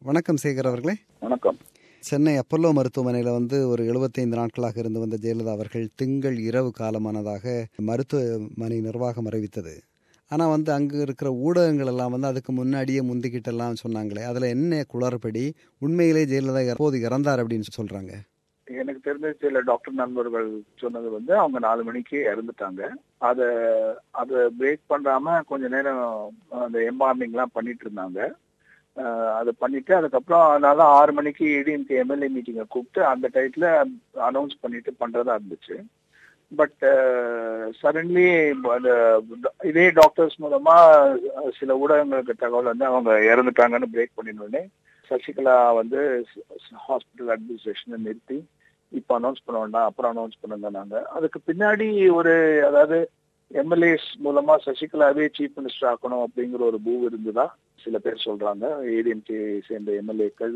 வணக்கம் சேகர் அவர்களே வணக்கம் சென்னை அப்பல்லோ மருத்துவமனையில் வந்து ஒரு 75 நாட்களாக இருந்து வந்த ஜெயலலிதா அவர்கள் திங்கள் இரவு காலமானதாக மருத்துவமனை நிர்வாகம் அறிவித்தது ஆனால் வந்து அங்கே இருக்கிற ஊடகங்கள் எல்லாம் வந்து அதுக்கு முன்னாடியே முந்திக்கிட்டெல்லாம் சொன்னாங்களே அதில் என்ன குளறுபடி உண்மையிலே ஜெயலலிதா எப்போது இறந்தார் அப்படின்னு சொல்கிறாங்க எனக்கு தெரிஞ்ச சில டாக்டர் நண்பர்கள் சொன்னது வந்து அவங்க நாலு மணிக்கு இறந்துட்டாங்க அத அதை பிரேக் பண்ணாம கொஞ்ச நேரம் அந்த எம்பார்மிங் எல்லாம் பண்ணிட்டு இருந்தாங்க அஹ் அதை பண்ணிட்டு அதுக்கப்புறம் அதனால ஆறு மணிக்கு ஏடிஎம்கே எம்எல்ஏ மீட்டிங்கை கூப்பிட்டு அந்த டயத்துல அனௌன்ஸ் பண்ணிட்டு பண்றதா இருந்துச்சு பட் சடன்லி அந்த இதே டாக்டர்ஸ் மூலமா சில ஊடகங்களுக்கு தகவல் வந்து அவங்க இறந்துட்டாங்கன்னு பிரேக் பண்ணினோடனே சசிகலா வந்து ஹாஸ்பிட்டல் அட்மினிஸ்ட்ரேஷனை நிறுத்தி இப்ப அனௌன்ஸ் பண்ண வேண்டாம் அப்புறம் அனௌன்ஸ் பண்ணுங்க நாங்க அதுக்கு பின்னாடி ஒரு அதாவது எம்எல்ஏஸ் மூலமா சசிகலாவே சீஃப் மினிஸ்டர் ஆக்கணும் அப்படிங்கிற ஒரு பூ இருந்துதா சில பேர் சொல்றாங்க ஏடிஎம்கே சேர்ந்த எம்எல்ஏக்கள்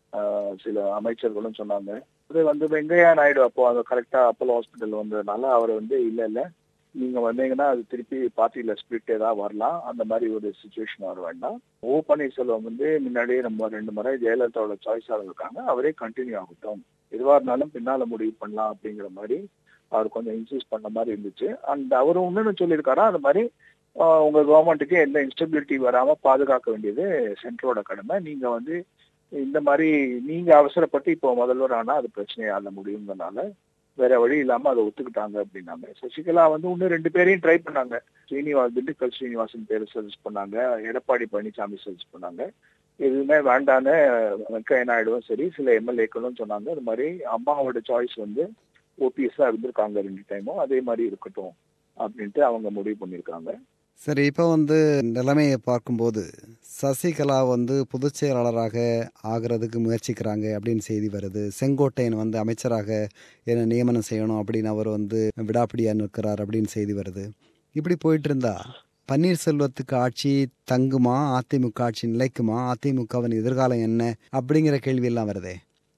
சில அமைச்சர்களும் சொன்னாங்க அது வந்து வெங்கையா நாயுடு அப்போ அது கரெக்டா அப்போலோ ஹாஸ்பிட்டல் வந்ததுனால அவர் வந்து இல்ல இல்ல நீங்க வந்தீங்கன்னா அது திருப்பி பார்ட்டியில ஸ்பிரிட் ஏதாவது வரலாம் அந்த மாதிரி ஒரு சுச்சுவேஷன் வர வேண்டாம் ஓ பன்னீர்செல்வம் வந்து முன்னாடியே நம்ம ரெண்டு முறை ஜெயலலிதாவோட சாய்ஸாக இருக்காங்க அவரே கண்டினியூ ஆகட்டும் எதுவா இருந்தாலும் பின்னால முடிவு பண்ணலாம் அப்படிங்கிற மாதிரி அவர் கொஞ்சம் இன்சிஸ்ட் பண்ண மாதிரி இருந்துச்சு அண்ட் அவரும் இன்னொன்னு சொல்லியிருக்காரா அந்த மாதிரி உங்க கவர்மெண்ட்டுக்கு எந்த இன்ஸ்டபிலிட்டி வராம பாதுகாக்க வேண்டியது சென்ட்ரோட கடமை நீங்க வந்து இந்த மாதிரி நீங்க அவசரப்பட்டு இப்போ முதல்வர் ஆனா அது பிரச்சனையால முடியுங்கிறனால வேற வழி இல்லாம அதை ஒத்துக்கிட்டாங்க அப்படின்னாங்க சசிகலா வந்து இன்னும் ரெண்டு பேரையும் ட்ரை பண்ணாங்க ஸ்ரீனிவாஸ் திண்டுக்கல் ஸ்ரீனிவாசன் பேரை சஜஸ்ட் பண்ணாங்க எடப்பாடி பழனிசாமி சஜஸ்ட் பண்ணாங்க எதுவுமே வேண்டான்னு வெங்கையா நாயுடுவும் சரி சில எம்எல்ஏக்களும் சொன்னாங்க அது மாதிரி அம்மாவோட சாய்ஸ் வந்து ஓபிஎஸ்ஸா இருந்திருக்காங்க ரெண்டு டைமும் அதே மாதிரி இருக்கட்டும் அப்படின்ட்டு அவங்க முடிவு பண்ணியிருக்காங்க சரி இப்போ வந்து நிலைமையை பார்க்கும்போது சசிகலா வந்து பொதுச் செயலாளராக ஆகிறதுக்கு முயற்சிக்கிறாங்க அப்படின்னு செய்தி வருது செங்கோட்டையன் வந்து அமைச்சராக என்ன நியமனம் செய்யணும் அப்படின்னு அவர் வந்து விடாப்பிடியா நிற்கிறார் அப்படின்னு செய்தி வருது இப்படி போயிட்டு இருந்தா பன்னீர்செல்வத்துக்கு ஆட்சி தங்குமா அதிமுக ஆட்சி நிலைக்குமா அதிமுகவின் எதிர்காலம் என்ன அப்படிங்கிற கேள்வி எல்லாம் வருதே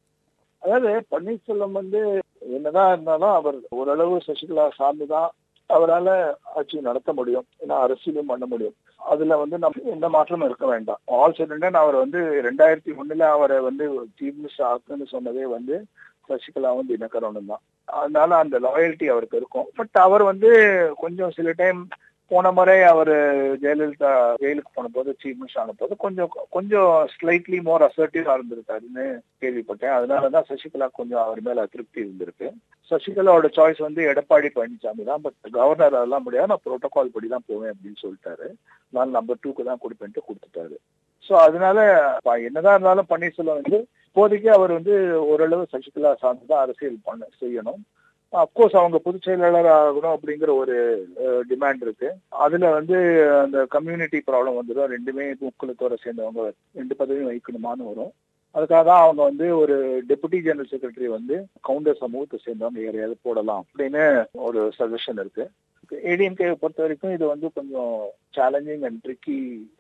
அதாவது பன்னீர்செல்வம் வந்து என்னதான் இருந்தாலும் அவர் ஓரளவு சசிகலா சார்ந்துதான் அவரால் ஆட்சி நடத்த முடியும் ஏன்னா அரசியலும் பண்ண முடியும் அதுல வந்து நம்ம எந்த மாற்றமும் இருக்க வேண்டாம் ஆல் சடன் அவர் வந்து ரெண்டாயிரத்தி ஒண்ணுல அவரை வந்து சீஃப் மினிஸ்டர் ஆக்குன்னு சொன்னதே வந்து சசிகலாவும் தினகரனும் தான் அதனால அந்த லாயல்ட்டி அவருக்கு இருக்கும் பட் அவர் வந்து கொஞ்சம் சில டைம் போன முறை அவர் ஜெயலலிதா ஜெயிலுக்கு போன போது சீஃப் மினிஸ்டர் ஆன போது கொஞ்சம் கொஞ்சம் ஸ்லைட்லி மோர் அசர்ட்டிவா இருந்திருக்காருன்னு கேள்விப்பட்டேன் அதனாலதான் சசிகலா கொஞ்சம் அவர் மேல அதிருப்தி இருந்திருக்கு சசிகலாவோட சாய்ஸ் வந்து எடப்பாடி பழனிசாமி தான் பட் கவர்னர் அதெல்லாம் முடியாது நான் புரோட்டோகால் படி தான் போவேன் அப்படின்னு சொல்லிட்டாரு நான் நம்பர் டூக்கு தான் கொடுப்பேன்ட்டு கொடுத்துட்டாரு ஸோ அதனால என்னதான் இருந்தாலும் பன்னீர்செல்வம் வந்து இப்போதைக்கு அவர் வந்து ஓரளவு சசிகலா சார்ந்துதான் அரசியல் பண்ண செய்யணும் அப்கோர்ஸ் அவங்க பொதுச் செயலாளர் ஆகணும் அப்படிங்கிற ஒரு டிமாண்ட் இருக்கு அதுல வந்து அந்த கம்யூனிட்டி ப்ராப்ளம் வந்துடும் ரெண்டுமே முக்குலத்தோட சேர்ந்தவங்க ரெண்டு பதவியும் வைக்கணுமான்னு வரும் அதுக்காக தான் அவங்க வந்து ஒரு டெபுட்டி ஜெனரல் செக்ரட்டரி வந்து கவுண்டர் சமூகத்தை சேர்ந்தவங்க யாரையாவது போடலாம் அப்படின்னு ஒரு சஜஷன் இருக்கு ஏடிஎம்கே பொறுத்த வரைக்கும் இது வந்து கொஞ்சம் சேலஞ்சிங் அண்ட் ட்ரிக்கி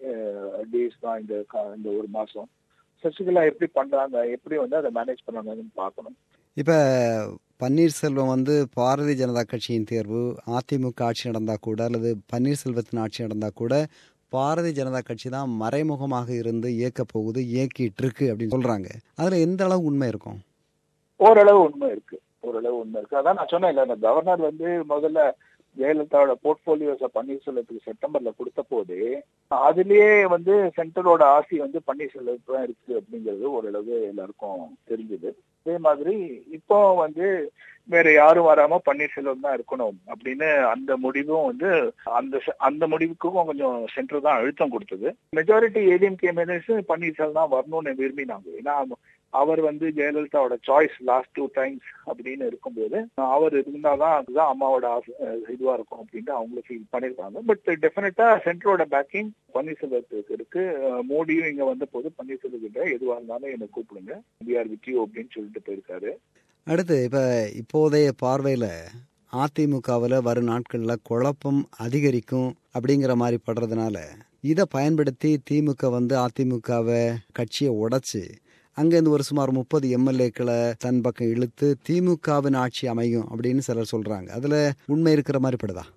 டேஸ் தான் இந்த இந்த ஒரு மாசம் சசிகலா எப்படி பண்றாங்க எப்படி வந்து அதை மேனேஜ் பண்ணாங்கன்னு பார்க்கணும் இப்போ பன்னீர்செல்வம் வந்து பாரதிய ஜனதா கட்சியின் தேர்வு அதிமுக ஆட்சி நடந்தால் கூட அல்லது பன்னீர்செல்வத்தின் ஆட்சி நடந்தால் கூட பாரதிய ஜனதா கட்சி தான் மறைமுகமாக இருந்து இயக்க போகுது இயக்கிட்டு இருக்கு அப்படின்னு சொல்றாங்க அதுல எந்த அளவு உண்மை இருக்கும் ஓரளவு உண்மை இருக்கு ஓரளவு உண்மை இருக்கு அதான் நான் சொன்னேன் இல்ல கவர்னர் வந்து முதல்ல ஜெயலலிதாவோட போர்ட்போலியோஸ பன்னீர்செல்வத்துக்கு செப்டம்பர்ல கொடுத்த போது அதுலயே வந்து சென்டரோட ஆசி வந்து பன்னீர்செல்வத்துக்கு தான் இருக்கு அப்படிங்கிறது ஓரளவு எல்லாருக்கும் தெரிஞ்சது அதே மாதிரி இப்போ வந்து வேற யாரும் வராம பன்னீர்செல்வம் தான் இருக்கணும் அப்படின்னு அந்த முடிவும் வந்து அந்த அந்த முடிவுக்கும் கொஞ்சம் சென்டர் தான் அழுத்தம் கொடுத்தது மெஜாரிட்டி ஏடிஎம்கே மேனேஜ் பன்னீர்செல்வம் தான் வரணும்னு விரும்பினாங்க ஏன்னா அவர் வந்து ஜெயலலிதாவோட சாய்ஸ் லாஸ்ட் டூ டைம்ஸ் அப்படின்னு இருக்கும்போது அவர் இருந்தாதான் அதுதான் அம்மாவோட இதுவா இருக்கும் அப்படின்னு அவங்களும் ஃபீல் பண்ணிருக்காங்க பட் டெஃபினட்டா சென்டரோட பேக்கிங் பன்னீர்செல்வத்துக்கு இருக்கு மோடியும் இங்க வந்த போது பன்னீர்செல்வத்திட்ட எதுவா இருந்தாலும் என்னை கூப்பிடுங்க பிஆர் வித்யூ அப்படின்னு சொல்லிட்டு போயிருக்காரு அடுத்து இப்ப இப்போதைய பார்வையில அதிமுகவில் வரும் நாட்களில் குழப்பம் அதிகரிக்கும் அப்படிங்கிற மாதிரி படுறதுனால இதை பயன்படுத்தி திமுக வந்து அதிமுகவை கட்சியை உடைச்சு அங்கேருந்து ஒரு சுமார் முப்பது எம்எல்ஏக்களை தன் பக்கம் இழுத்து திமுகவின் ஆட்சி அமையும் அப்படின்னு சிலர் சொல்றாங்க அதுல உண்மை இருக்கிற மாதிரி படுதா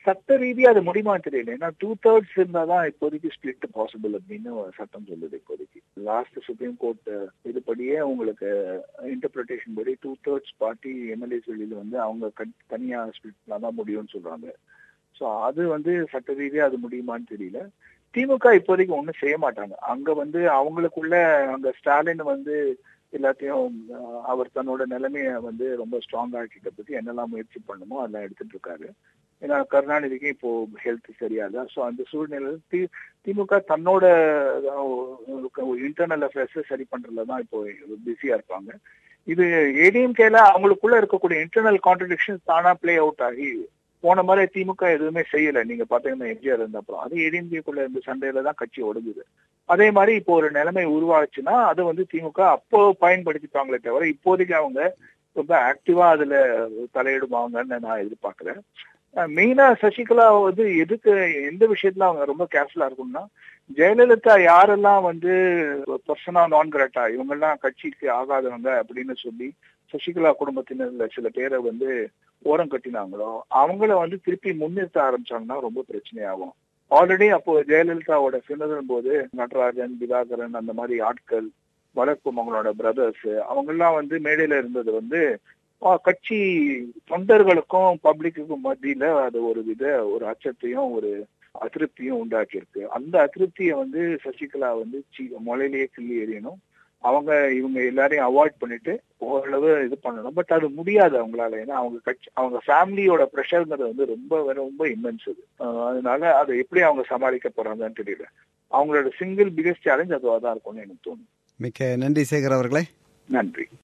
சட்ட ரீதியா அது முடியுமான்னு தெரியல ஏன்னா டூ தேர்ட்ஸ் இருந்தாதான் இப்போதைக்கு ஸ்பிளிட் பாசிபிள் அப்படின்னு சட்டம் சொல்லுது இப்போதைக்கு லாஸ்ட் சுப்ரீம் கோர்ட் இதுபடியே உங்களுக்கு இன்டர்பிரிட்டேஷன் படி டூ தேர்ட்ஸ் பார்ட்டி எம்எல்ஏஸ் வெளியில வந்து அவங்க தனியா ஸ்பிளிட்ல தான் முடியும்னு சொல்றாங்க ஸோ அது வந்து சட்ட ரீதியா அது முடியுமான்னு தெரியல திமுக இப்போதைக்கு ஒன்றும் செய்ய மாட்டாங்க அங்க வந்து அவங்களுக்குள்ள அங்க ஸ்டாலின் வந்து எல்லாத்தையும் அவர் தன்னோட நிலைமைய வந்து ரொம்ப ஸ்ட்ராங் ஆக்கிக்கிறதுக்கு என்னெல்லாம் முயற்சி பண்ணுமோ அதெல்லாம் எடுத்துட்டு இருக்காரு ஏன்னா கருணாநிதிக்கு இப்போ ஹெல்த் சரியாதா ஸோ அந்த சூழ்நிலையில் தி திமுக தன்னோட இன்டர்னல் அஃபேர்ஸ் சரி பண்றதுல தான் இப்போ பிஸியா இருப்பாங்க இது ஏடிஎம்கேல அவங்களுக்குள்ள இருக்கக்கூடிய இன்டர்னல் கான்ட்ரடிக்ஷன் தானா பிளே அவுட் ஆகி போன மாதிரி திமுக எதுவுமே செய்யல நீங்க பாத்தீங்கன்னா எம்ஜிஆர் இருந்த அப்புறம் அது ஏடிஎம்கேக்குள்ள இந்த சண்டையில தான் கட்சி ஒடுங்குது அதே மாதிரி இப்போ ஒரு நிலைமை உருவாச்சுன்னா அது வந்து திமுக அப்போ பயன்படுத்திப்பாங்களே தவிர இப்போதைக்கு அவங்க ரொம்ப ஆக்டிவா அதுல தலையிடுவாங்கன்னு நான் எதிர்பார்க்கிறேன் மெயினா சசிகலா வந்து எதுக்கு எந்த விஷயத்துல அவங்க ரொம்ப கேர்ஃபுல்லா இருக்கும்னா ஜெயலலிதா யாரெல்லாம் வந்து பர்சனா நான் கிரட்டா இவங்கெல்லாம் கட்சிக்கு ஆகாதவங்க அப்படின்னு சொல்லி சசிகலா குடும்பத்தினர்ல சில பேரை வந்து ஓரம் கட்டினாங்களோ அவங்கள வந்து திருப்பி முன்னிறுத்த ஆரம்பிச்சாங்கன்னா ரொம்ப பிரச்சனையாகும் ஆல்ரெடி அப்போ ஜெயலலிதாவோட ஃபினரல் போது நடராஜன் திவாகரன் அந்த மாதிரி ஆட்கள் வளர்ப்பும் அவங்களோட பிரதர்ஸ் அவங்கெல்லாம் வந்து மேடையில இருந்தது வந்து கட்சி தொண்டர்களுக்கும் பப்ளிக்குக்கும் மத்தியில அது ஒரு வித ஒரு அச்சத்தையும் ஒரு அதிருப்தியும் உண்டாக்கி இருக்கு அந்த அதிருப்தியை வந்து சசிகலா வந்து முளையிலேயே கிள்ளி எறியணும் அவங்க இவங்க எல்லாரையும் அவாய்ட் பண்ணிட்டு ஓரளவு இது பண்ணணும் பட் அது முடியாது அவங்களால ஏன்னா அவங்க கட்சி அவங்க ஃபேமிலியோட ப்ரெஷருங்கிறது வந்து ரொம்ப ரொம்ப இம்மென்ஸ் அது அதனால அதை எப்படி அவங்க சமாளிக்க போறாங்கன்னு தெரியல அவங்களோட சிங்கிள் பிகஸ்ட் சேலஞ்ச் அதுவாக தான் இருக்கும்னு எனக்கு தோணுது மிக்க நன்றி சேகர் அவர்களே நன்றி